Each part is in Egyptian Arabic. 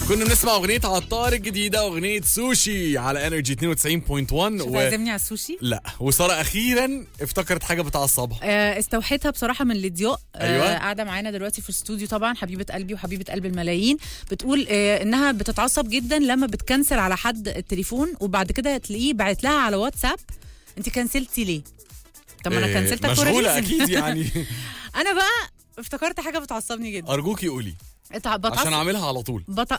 كنا بنسمع اغنيه عطار الجديده اغنيه سوشي على انرجي 92.1 شو و... تعزمني على السوشي لا وساره اخيرا افتكرت حاجه بتعصبها آه، استوحيتها بصراحه من ليديو أيوة. آه، قاعده معانا دلوقتي في الاستوديو طبعا حبيبه قلبي وحبيبه قلب الملايين بتقول آه، انها بتتعصب جدا لما بتكنسل على حد التليفون وبعد كده تلاقيه بعت لها على واتساب انت كنسلتي ليه طب ما انا إيه، كنسلتك مشغوله for a reason. اكيد يعني انا بقى افتكرت حاجه بتعصبني جدا ارجوكي قولي اتع- عشان بتعصب اعملها على طول بط...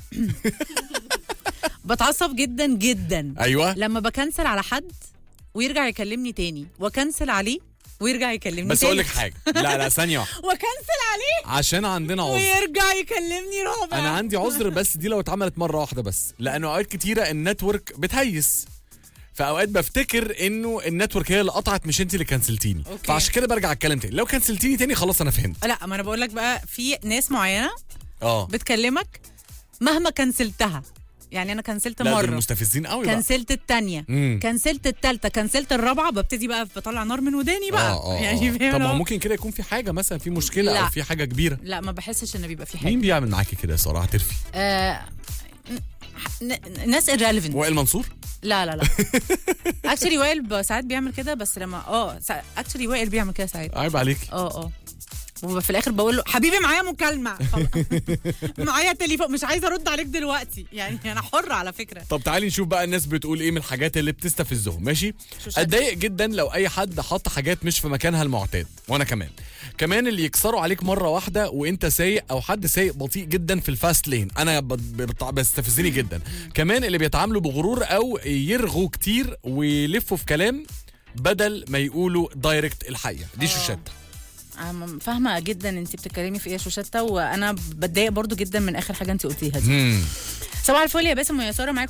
بتعصب جدا جدا ايوه لما بكنسل على حد ويرجع يكلمني تاني واكنسل عليه ويرجع يكلمني بس تاني اقول لك حاجه لا لا ثانيه واحده واكنسل عليه عشان عندنا عذر ويرجع يكلمني رابع انا عندي عذر بس دي لو اتعملت مره واحده بس لانه اوقات كتيره النتورك بتهيس فاوقات بفتكر انه النتورك هي اللي قطعت مش انت اللي كنسلتيني أوكي. فعشان كده برجع اتكلم تاني لو كنسلتيني تاني خلاص انا فهمت لا ما انا بقول لك بقى في ناس معينه اه بتكلمك مهما كنسلتها يعني انا كنسلت لا دول مره مستفزين قوي بقى كنسلت التانية مم. كنسلت التالتة كنسلت الرابعة ببتدي بقى بطلع نار من وداني بقى اه اه يعني آه. فاهم طب ما اللي هو هو- ممكن كده يكون في حاجه مثلا في مشكله لا. او في حاجه كبيره لا ما بحسش ان بيبقى في حاجة مين بيعمل معاكي كده يا ساره هترفي آه ن- ناس irrelevant وائل منصور لا لا لا اكشلي وائل ب- ساعات بيعمل كده بس لما اه اكشلي وائل بيعمل كده ساعات عيب عليك اه اه وفي الاخر بقول له حبيبي معايا مكالمه خلاص. معايا تليفون مش عايزه ارد عليك دلوقتي يعني انا حره على فكره طب تعالي نشوف بقى الناس بتقول ايه من الحاجات اللي بتستفزهم ماشي شو شكل؟ اتضايق جدا لو اي حد حط حاجات مش في مكانها المعتاد وانا كمان كمان اللي يكسروا عليك مره واحده وانت سايق او حد سايق بطيء جدا في الفاست لين انا ب- ب- بستفزني جدا كمان اللي بيتعاملوا بغرور او يرغوا كتير ويلفوا في كلام بدل ما يقولوا دايركت الحقيقه دي شوشات أنا فاهمه جدا انت بتتكلمي في ايه يا شوشته وانا بتضايق برضو جدا من اخر حاجه انت قلتيها دي مم. صباح الفل يا باسم ويا ساره معاكم